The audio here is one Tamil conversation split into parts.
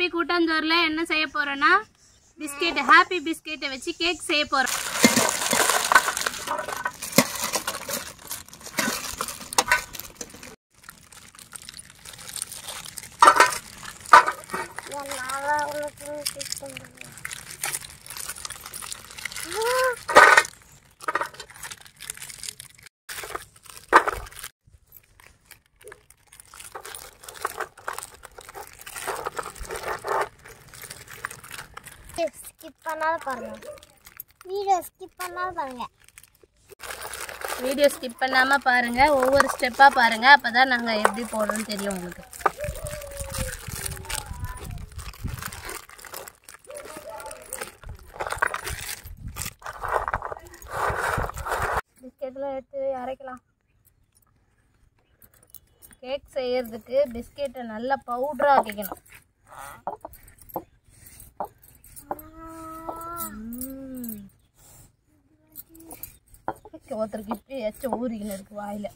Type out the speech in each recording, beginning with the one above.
ஹாப்பி கூட்டாஞ்சோறில் என்ன செய்ய போகிறோன்னா பிஸ்கெட் ஹாப்பி பிஸ்கெட்டை வச்சு கேக் செய்ய போகிறோம் ஸ்கிப் பண்ணாத பாருங்க வீடியோ ஸ்கிப் பண்ணாத பாருங்க வீடியோ ஸ்கிப் பண்ணாமல் பாருங்கள் ஒவ்வொரு ஸ்டெப்பாக பாருங்கள் அப்போ தான் நாங்கள் எப்படி போடுறோம்னு தெரியும் உங்களுக்கு பிஸ்கெட்டில் எடுத்து அரைக்கலாம் கேக் செய்யறதுக்கு பிஸ்கெட்டை நல்லா பவுடராக ஆக்கிக்கணும் ம். ஒருத்தருக்கு இப்போ எச்ச ஊறிக்கின்னு இருக்கு வாயில்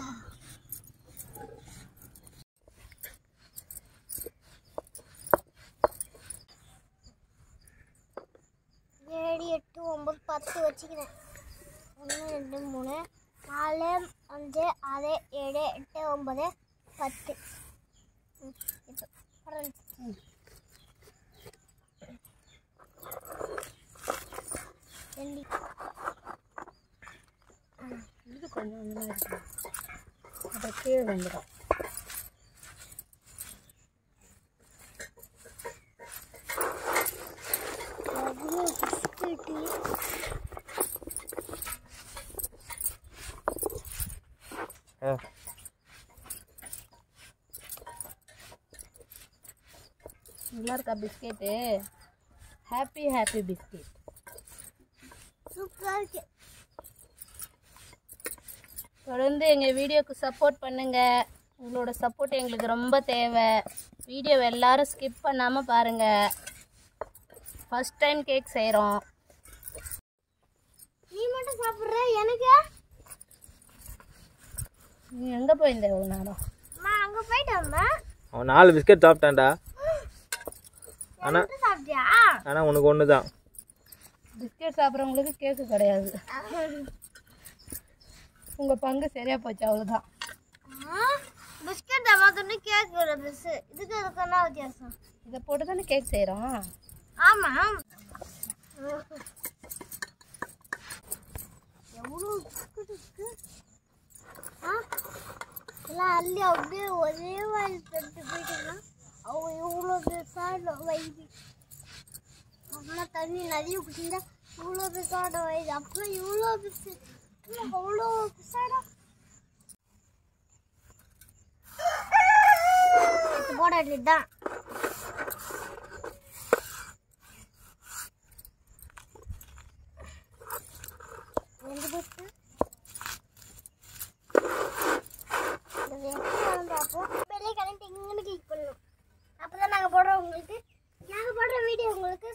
ஏழு எட்டு ஒம்பது பத்து வச்சுக்கிறேன் ஒன்று ரெண்டு மூணு நாலு அஞ்சு ஆறு ஏழு எட்டு ஒம்பது பத்து ம், இப்போ பரவாயில்ல. ரெண்டு இது கொஞ்சம் கொஞ்சமாக இருக்கு அதை கீழே வந்துடும் எவ்வளோ பிஸ்கட்டு நல்லா இருக்கா பிஸ்கெட்டு ஹாப்பி ஹாப்பி பிஸ்கெட் சூப்பராக இருக்கு தொடர்ந்து எங்கள் வீடியோக்கு சப்போர்ட் பண்ணுங்கள் உங்களோட சப்போர்ட் எங்களுக்கு ரொம்ப தேவை வீடியோவை எல்லாரும் ஸ்கிப் பண்ணாமல் பாருங்கள் ஃபஸ்ட் டைம் கேக் செய்கிறோம் நீ மட்டும் சாப்பிட்ற எனக்கு நீ எங்கே போயிருந்த இவ்வளோ நேரம் நான் அங்கே போயிட்டு வந்தேன் அவன் நாலு பிஸ்கட் சாப்பிட்டான்டா ஆனால் மட்டும் சாப்பிட்டியா ஆனால் உனக்கு ஒன்று தான் பிஸ்கெட் சாப்பிட்றவங்களுக்கு கேக்கு கிடையாது உங்கள் பங்கு சரியாக போச்சு அவ்வளோதான் பிஸ்கட் டமாத்தோன்னு கேக் பிஸ் இதுக்கு அதுக்கு என்ன வித்தியாசம் இதை போட்டு தானே கேக் செய்கிறோம் ஆமாம் எவ்வளோ பிஸ்கட் இருக்கு ஆ எல்லாம் அள்ளி அப்படியே ஒரே வாயில் தட்டு போயிட்டீங்கன்னா அவங்க இவ்வளோ பெருசாக வைது அம்மா தண்ணி நிறைய குடிச்சிருந்தா இவ்வளோ பெருசாட வைது அப்புறம் இவ்வளோ பெருசு அவ்வளோ பெருசாடா போட வேண்டியதுதான் ரெண்டு பத்து பார்ப்போம் பெரிய கரண்ட் இங்கே கிளிக் பண்ணணும் அப்போ தான் நாங்கள் போடுறோம் உங்களுக்கு நாங்கள் போடுற வீடியோ உங்களுக்கு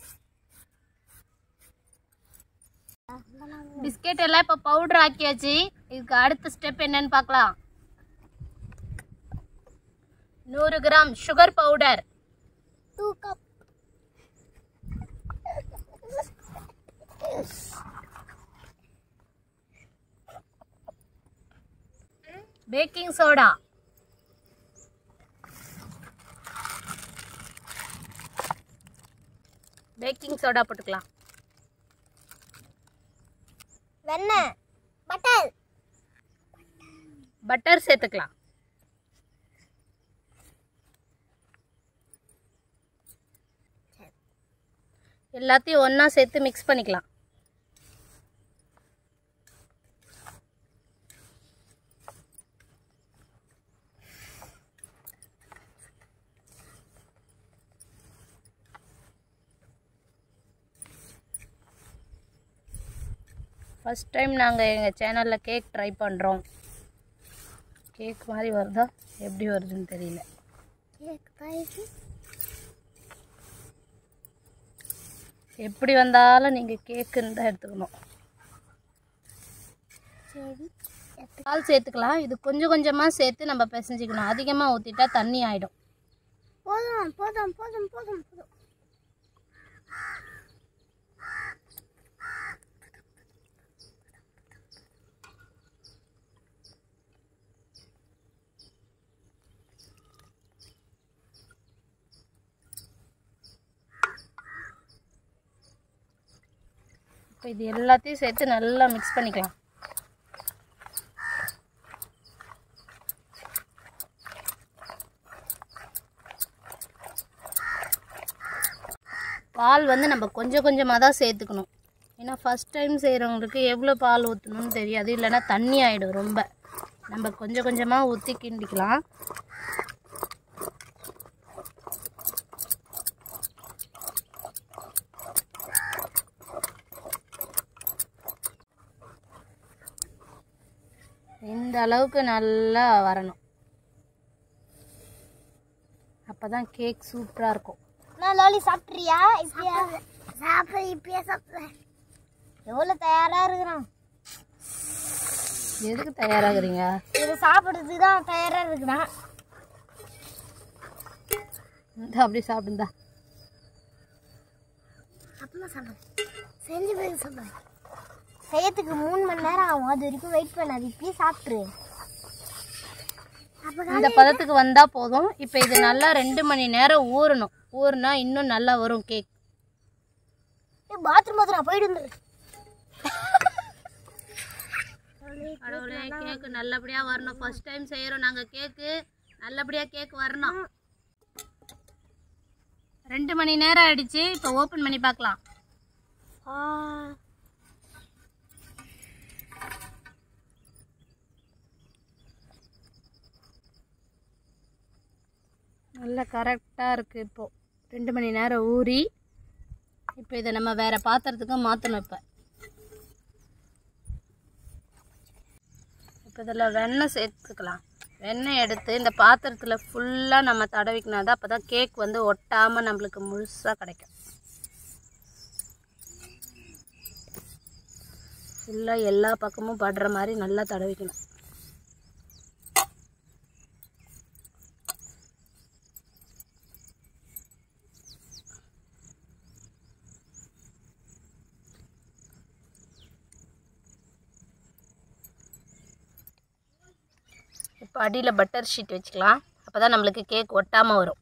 பிஸ்கெட் எல்லாம் இப்போ பவுடர் ஆக்கியாச்சு இதுக்கு அடுத்த ஸ்டெப் என்னன்னு பார்க்கலாம் நூறு gram sugar powder two cup baking soda baking soda போட்டுக்கலாம் வெண்ணெய் பட்டர் பட்டர் சேர்த்துக்கலாம் எல்லாத்தையும் ஒன்றா சேர்த்து மிக்ஸ் பண்ணிக்கலாம் ஃபஸ்ட் டைம் நாங்கள் எங்கள் சேனலில் கேக் ட்ரை பண்ணுறோம் கேக் மாதிரி வருதா எப்படி வருதுன்னு தெரியல கேக் பாய்க்கு எப்படி வந்தாலும் நீங்கள் கேக்குன்னு தான் எடுத்துக்கணும் சரி பால் சேர்த்துக்கலாம் இது கொஞ்சம் கொஞ்சமாக சேர்த்து நம்ம பிசைஞ்சிக்கணும் அதிகமாக ஊற்றிட்டா தண்ணி ஆகிடும் ஓ போதும் போதும் போதும் போதும் போதும் இப்போ இது எல்லாத்தையும் சேர்த்து நல்லா மிக்ஸ் பண்ணிக்கலாம் பால் வந்து நம்ம கொஞ்சம் கொஞ்சமாக தான் சேர்த்துக்கணும் ஏன்னா ஃபஸ்ட் டைம் செய்கிறவங்களுக்கு எவ்வளோ பால் ஊற்றணும்னு தெரியாது இல்லைன்னா தண்ணி ஆகிடும் ரொம்ப நம்ம கொஞ்சம் கொஞ்சமாக ஊற்றி கிண்டிக்கலாம் இந்த அளவுக்கு நல்லா வரணும் அப்போ தான் கேக் சூப்பராக இருக்கும் நான் லாலி சாப்பிட்றியா இப்பயா சாப்பிட இப்பயே சாப்பிட்றேன் எவ்வளோ தயாராக இருக்கிறான் எதுக்கு தயாராகிறீங்க இதை சாப்பிட்றதுக்கு தான் தயாராக இருக்கிறான் இந்த அப்படி சாப்பிடுந்தா அப்புறமா சாப்பிடு செஞ்சு போய் சாப்பிடு செய்யறதுக்கு மூணு மணி நேரம் ஆகும் அது வரைக்கும் வெயிட் பண்ணாது இப்பயே சாப்பிட்ரு இந்த பதத்துக்கு வந்தால் போதும் இப்போ இது நல்லா ரெண்டு மணி நேரம் ஊறணும் ஊறுனா இன்னும் நல்லா வரும் கேக் பாத்ரூம் வந்து நான் போயிட்டு வந்துடுறேன் கடவுளே கேக்கு நல்லபடியாக வரணும் ஃபர்ஸ்ட் டைம் செய்கிறோம் நாங்கள் கேக்கு நல்லபடியாக கேக் வரணும் ரெண்டு மணி நேரம் ஆயிடுச்சு இப்போ ஓப்பன் பண்ணி பார்க்கலாம் நல்லா கரெக்டாக இருக்குது இப்போது ரெண்டு மணி நேரம் ஊறி இப்போ இதை நம்ம வேறு பாத்திரத்துக்கு மாற்றணும் இப்போ இப்போ இதில் வெண்ணெய் சேர்த்துக்கலாம் வெண்ணெய் எடுத்து இந்த பாத்திரத்தில் ஃபுல்லாக நம்ம தடவிக்கினா தான் அப்போ தான் கேக் வந்து ஒட்டாமல் நம்மளுக்கு முழுசாக கிடைக்கும் ஃபுல்லாக எல்லா பக்கமும் படுற மாதிரி நல்லா தடவிக்கணும் இப்போ அடியில் பட்டர் ஷீட் வச்சுக்கலாம் அப்போ தான் நம்மளுக்கு கேக் ஒட்டாமல் வரும்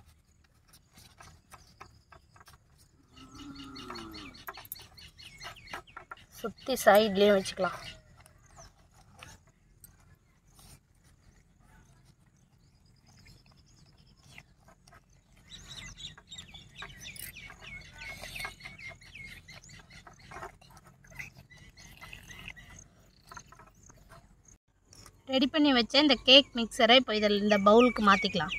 சுற்றி சைட்லேயும் வச்சுக்கலாம் ரெடி பண்ணி வச்ச இந்த கேக் மிக்சரை இப்போ இதில் இந்த பவுலுக்கு மாற்றிக்கலாம்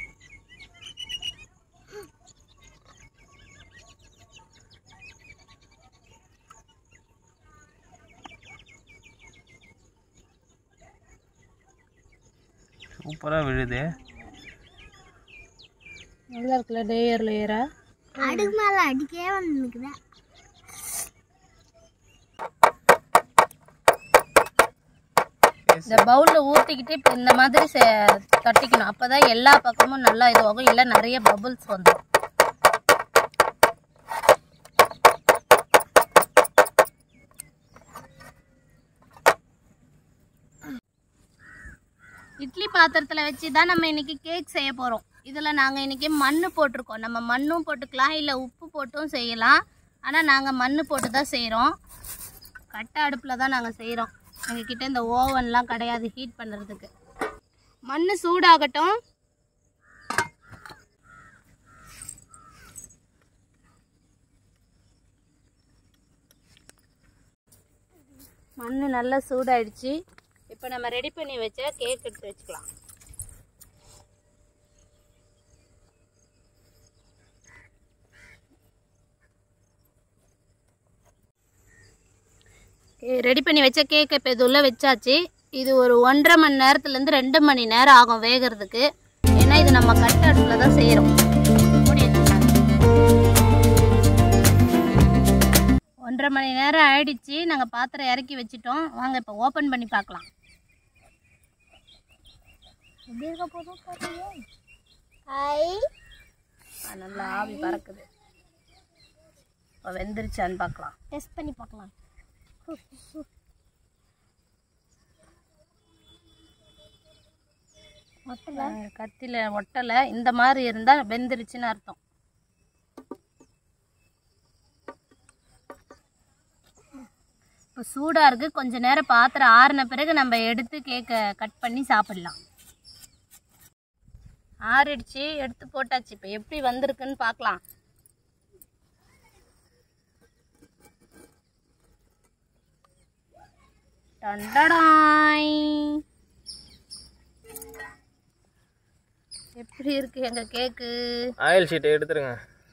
சூப்பராக விழுது நல்லா இருக்குல்ல லேயர் லேயராக அடுக்கு மேலே அடிக்கவே வந்து நிற்குதேன் இந்த பவுலில் ஊற்றிக்கிட்டு இப்போ இந்த மாதிரி செ- தட்டிக்கணும் அப்போ தான் எல்லா பக்கமும் நல்லா இதுவாகும் இல்லை நிறைய பபுள்ஸ் வந்துடும் இட்லி பாத்திரத்தில் வச்சு தான் நம்ம இன்னைக்கு கேக் செய்ய போகிறோம் இதில் நாங்கள் இன்னைக்கு மண் போட்டிருக்கோம் நம்ம மண்ணும் போட்டுக்கலாம் இல்லை உப்பு போட்டும் செய்யலாம் ஆனால் நாங்கள் மண் போட்டு தான் செய்கிறோம் கட்டை அடுப்பில் தான் நாங்கள் செய்கிறோம் எங்ககிட்ட இந்த ஓவன்லாம் கிடையாது ஹீட் பண்ணுறதுக்கு மண் சூடாகட்டும் மண் நல்லா சூடாயிடுச்சு இப்போ நம்ம ரெடி பண்ணி வச்ச கேக் எடுத்து வச்சுக்கலாம் ரெடி பண்ணி வச்ச கேக் இப்போ இது உள்ள வச்சாச்சு இது ஒரு ஒன்றரை மணி நேரத்துலேருந்து ரெண்டு மணி நேரம் ஆகும் வேகிறதுக்கு ஏன்னா இது நம்ம கட்ட அடுப்பில் தான் செய்கிறோம் ஒன்றரை மணி நேரம் ஆயிடுச்சு நாங்கள் பாத்திரம் இறக்கி வச்சிட்டோம் வாங்க இப்போ ஓப்பன் பண்ணி பார்க்கலாம் எப்படி இருக்க போதும் பாருங்க ஐ அது நல்லா ஆவி பறக்குது இப்போ வெந்துருச்சான்னு பார்க்கலாம் டெஸ்ட் பண்ணி பார்க்கலாம் ஒட்டல கத்தியில் ஒட்டலை இந்த மாதிரி இருந்தால் வெந்துருச்சுன்னு அர்த்தம் இப்போ சூடாக இருக்குது கொஞ்ச நேரம் பாத்திரம் ஆறின பிறகு நம்ம எடுத்து கேக்கை கட் பண்ணி சாப்பிடலாம் ஆறிடுச்சு எடுத்து போட்டாச்சு இப்போ எப்படி வந்திருக்குன்னு பார்க்கலாம் டண்டடாய் எப்படி இருக்கு எங்க கேக்கு ஆயில் ஷீட்டை எடுத்துருங்க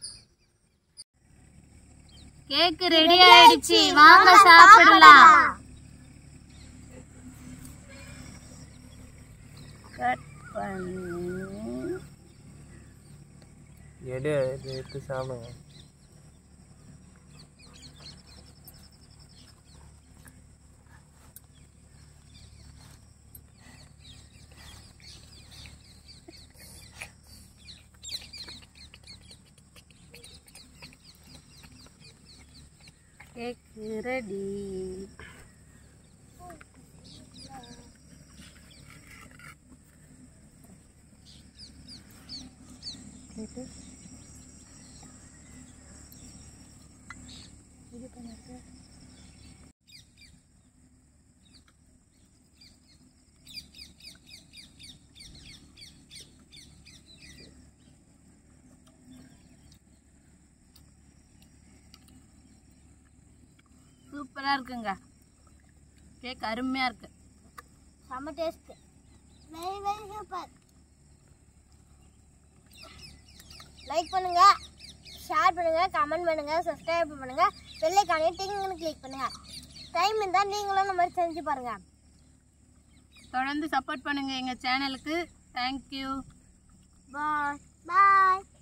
கேக்கு ரெடி ஆயிடுச்சு வாங்க சாப்பிடலாம் கட் பண்ணி எடு இது எடுத்து சாப்பிடுங்க கேக்கு ரெடி சூப்பராக இருக்குங்க கேக் அருமையாக இருக்கு செம்ம taste very very super like பண்ணுங்க ஷேர் பண்ணுங்க கமெண்ட் பண்ணுங்க சப்ஸ்கிரைப் பண்ணுங்க பெல்லைக்கானே டிங்னு கிளிக் பண்ணுங்க டைம் இருந்தால் நீங்களும் இந்த மாதிரி செஞ்சு பாருங்க தொடர்ந்து சப்போர்ட் பண்ணுங்க எங்கள் சேனலுக்கு தேங்க்யூ பாய் பாய்